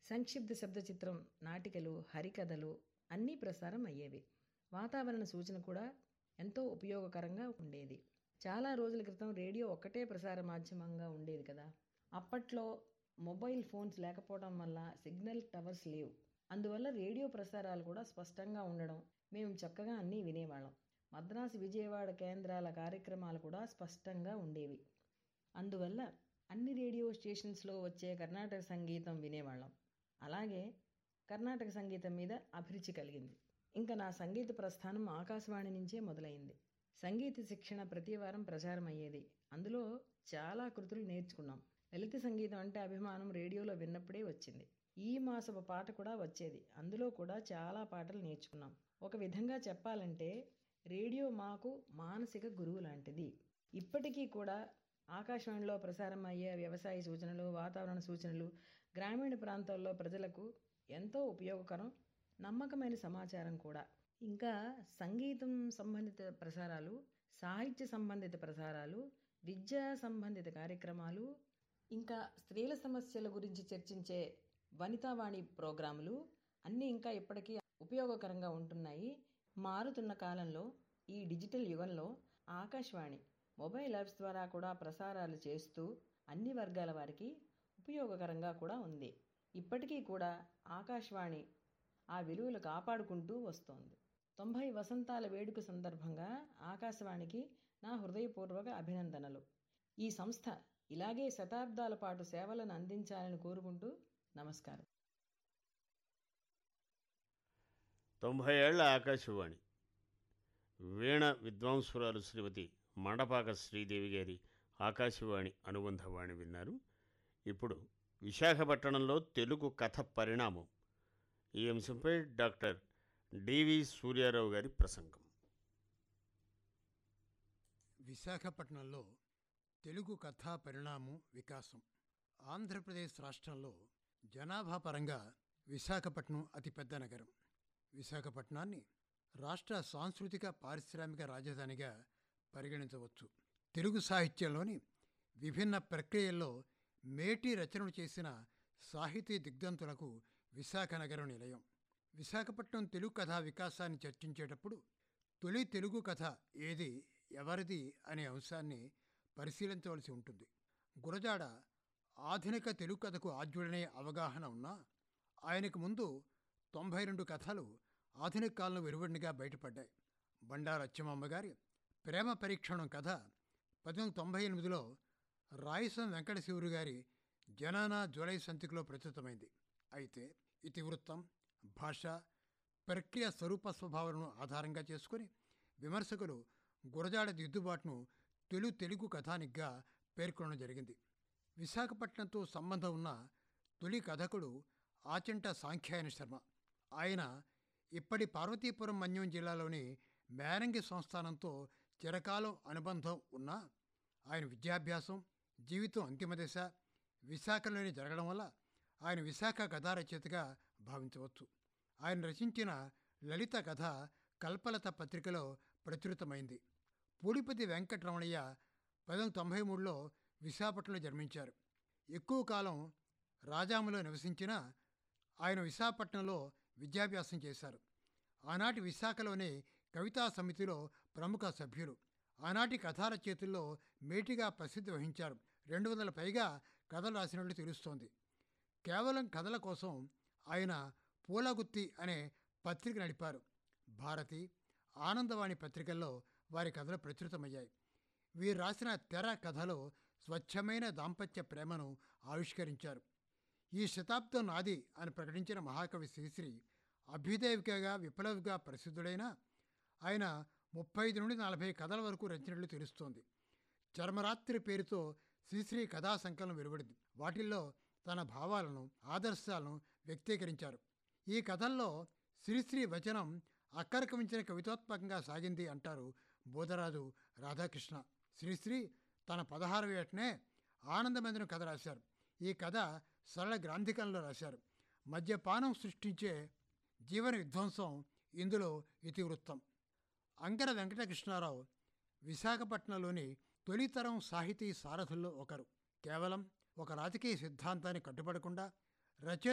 సంక్షిప్త శబ్ద చిత్రం నాటికలు హరికథలు అన్నీ ప్రసారం అయ్యేవి వాతావరణ సూచన కూడా ఎంతో ఉపయోగకరంగా ఉండేది చాలా రోజుల క్రితం రేడియో ఒక్కటే ప్రసార మాధ్యమంగా ఉండేది కదా అప్పట్లో మొబైల్ ఫోన్స్ లేకపోవడం వల్ల సిగ్నల్ టవర్స్ లేవు అందువల్ల రేడియో ప్రసారాలు కూడా స్పష్టంగా ఉండడం మేము చక్కగా అన్నీ వినేవాళ్ళం మద్రాసు విజయవాడ కేంద్రాల కార్యక్రమాలు కూడా స్పష్టంగా ఉండేవి అందువల్ల అన్ని రేడియో స్టేషన్స్లో వచ్చే కర్ణాటక సంగీతం వినేవాళ్ళం అలాగే కర్ణాటక సంగీతం మీద అభిరుచి కలిగింది ఇంకా నా సంగీత ప్రస్థానం ఆకాశవాణి నుంచే మొదలైంది సంగీత శిక్షణ ప్రతి వారం ప్రచారం అయ్యేది అందులో చాలా కృతులు నేర్చుకున్నాం లలిత సంగీతం అంటే అభిమానం రేడియోలో విన్నప్పుడే వచ్చింది ఈ మాసపు పాట కూడా వచ్చేది అందులో కూడా చాలా పాటలు నేర్చుకున్నాం ఒక విధంగా చెప్పాలంటే రేడియో మాకు మానసిక గురువు లాంటిది ఇప్పటికీ కూడా ఆకాశవాణిలో ప్రసారం అయ్యే వ్యవసాయ సూచనలు వాతావరణ సూచనలు గ్రామీణ ప్రాంతాల్లో ప్రజలకు ఎంతో ఉపయోగకరం నమ్మకమైన సమాచారం కూడా ఇంకా సంగీతం సంబంధిత ప్రసారాలు సాహిత్య సంబంధిత ప్రసారాలు విద్యా సంబంధిత కార్యక్రమాలు ఇంకా స్త్రీల సమస్యల గురించి చర్చించే వనితావాణి ప్రోగ్రాములు అన్నీ ఇంకా ఇప్పటికీ ఉపయోగకరంగా ఉంటున్నాయి మారుతున్న కాలంలో ఈ డిజిటల్ యుగంలో ఆకాశవాణి మొబైల్ యాప్స్ ద్వారా కూడా ప్రసారాలు చేస్తూ అన్ని వర్గాల వారికి ఉపయోగకరంగా కూడా ఉంది ఇప్పటికీ కూడా ఆకాశవాణి ఆ విలువలు కాపాడుకుంటూ వస్తోంది తొంభై వసంతాల వేడుక సందర్భంగా ఆకాశవాణికి నా హృదయపూర్వక అభినందనలు ఈ సంస్థ ఇలాగే శతాబ్దాల పాటు సేవలను అందించాలని కోరుకుంటూ నమస్కారం తొంభై ఏళ్ల ఆకాశవాణి వీణ విద్వాంసురాలు శ్రీమతి మండపాక శ్రీదేవి గారి ఆకాశవాణి అనుబంధవాణి విన్నారు ఇప్పుడు విశాఖపట్నంలో తెలుగు కథ పరిణామం ఈ అంశంపై డాక్టర్ డివి సూర్యారావు గారి ప్రసంగం విశాఖపట్నంలో తెలుగు కథా పరిణామం వికాసం ఆంధ్రప్రదేశ్ రాష్ట్రంలో జనాభా పరంగా విశాఖపట్నం అతిపెద్ద నగరం విశాఖపట్నాన్ని రాష్ట్ర సాంస్కృతిక పారిశ్రామిక రాజధానిగా పరిగణించవచ్చు తెలుగు సాహిత్యంలోని విభిన్న ప్రక్రియల్లో మేటి రచనలు చేసిన సాహితీ దిగ్ధంతులకు విశాఖ నగరం నిలయం విశాఖపట్నం తెలుగు కథా వికాసాన్ని చర్చించేటప్పుడు తొలి తెలుగు కథ ఏది ఎవరిది అనే అంశాన్ని పరిశీలించవలసి ఉంటుంది గురజాడ ఆధునిక తెలుగు కథకు ఆద్యుడనే అవగాహన ఉన్నా ఆయనకు ముందు తొంభై రెండు కథలు ఆధునిక కాలంలో వెలువడినిగా బయటపడ్డాయి బండారు అచ్చమమ్మ గారి ప్రేమ పరీక్షణం కథ పద్దెనిమిది తొంభై ఎనిమిదిలో రాయసం వెంకటశివురు గారి జనానా జూలై సంతికలో ప్రచురితమైంది అయితే ఇతివృత్తం భాష ప్రక్రియ స్వరూప స్వభావాలను ఆధారంగా చేసుకుని విమర్శకులు గురజాడ దిద్దుబాటును తొలి తెలుగు కథానిగ్గా పేర్కొనడం జరిగింది విశాఖపట్నంతో సంబంధం ఉన్న తొలి కథకుడు ఆచంట సాంఖ్యాయన శర్మ ఆయన ఇప్పటి పార్వతీపురం మన్యం జిల్లాలోని మేరంగి సంస్థానంతో చిరకాలం అనుబంధం ఉన్న ఆయన విద్యాభ్యాసం జీవితం అంతిమ దశ విశాఖలోనే జరగడం వల్ల ఆయన విశాఖ కథా రచయితగా భావించవచ్చు ఆయన రచించిన లలిత కథ కల్పలత పత్రికలో ప్రచురితమైంది పూడిపతి వెంకటరమణయ్య పద్దెనిమిది తొంభై మూడులో విశాఖపట్నంలో జన్మించారు ఎక్కువ కాలం రాజాములో నివసించిన ఆయన విశాఖపట్నంలో విద్యాభ్యాసం చేశారు ఆనాటి విశాఖలోని కవితా సమితిలో ప్రముఖ సభ్యులు ఆనాటి కథా రచయితల్లో మేటిగా ప్రసిద్ధి వహించారు రెండు వందల పైగా కథలు రాసినట్లు తెలుస్తోంది కేవలం కథల కోసం ఆయన పూలగుత్తి అనే పత్రిక నడిపారు భారతి ఆనందవాణి పత్రికల్లో వారి కథలు ప్రచురితమయ్యాయి వీరు రాసిన తెర కథలో స్వచ్ఛమైన దాంపత్య ప్రేమను ఆవిష్కరించారు ఈ శతాబ్దం నాది అని ప్రకటించిన మహాకవి శ్రీశ్రీ అభ్యుదయవికగా విప్లవిగా ప్రసిద్ధుడైన ఆయన ముప్పై ఐదు నుండి నలభై కథల వరకు రచించినట్లు తెలుస్తోంది చర్మరాత్రి పేరుతో శ్రీశ్రీ కథా సంకలనం వెలువడింది వాటిల్లో తన భావాలను ఆదర్శాలను వ్యక్తీకరించారు ఈ కథల్లో శ్రీశ్రీ వచనం అక్కరకమించిన కవితాత్మకంగా సాగింది అంటారు బోధరాజు రాధాకృష్ణ శ్రీశ్రీ తన పదహారు ఏటనే ఆనందమందిరం కథ రాశారు ఈ కథ సరళ గ్రాంధికంలో రాశారు మద్యపానం సృష్టించే జీవన విధ్వంసం ఇందులో ఇతివృత్తం అంకర వెంకటకృష్ణారావు విశాఖపట్నంలోని తొలితరం సాహితీ సారథుల్లో ఒకరు కేవలం ఒక రాజకీయ సిద్ధాంతాన్ని కట్టుబడకుండా రచయిత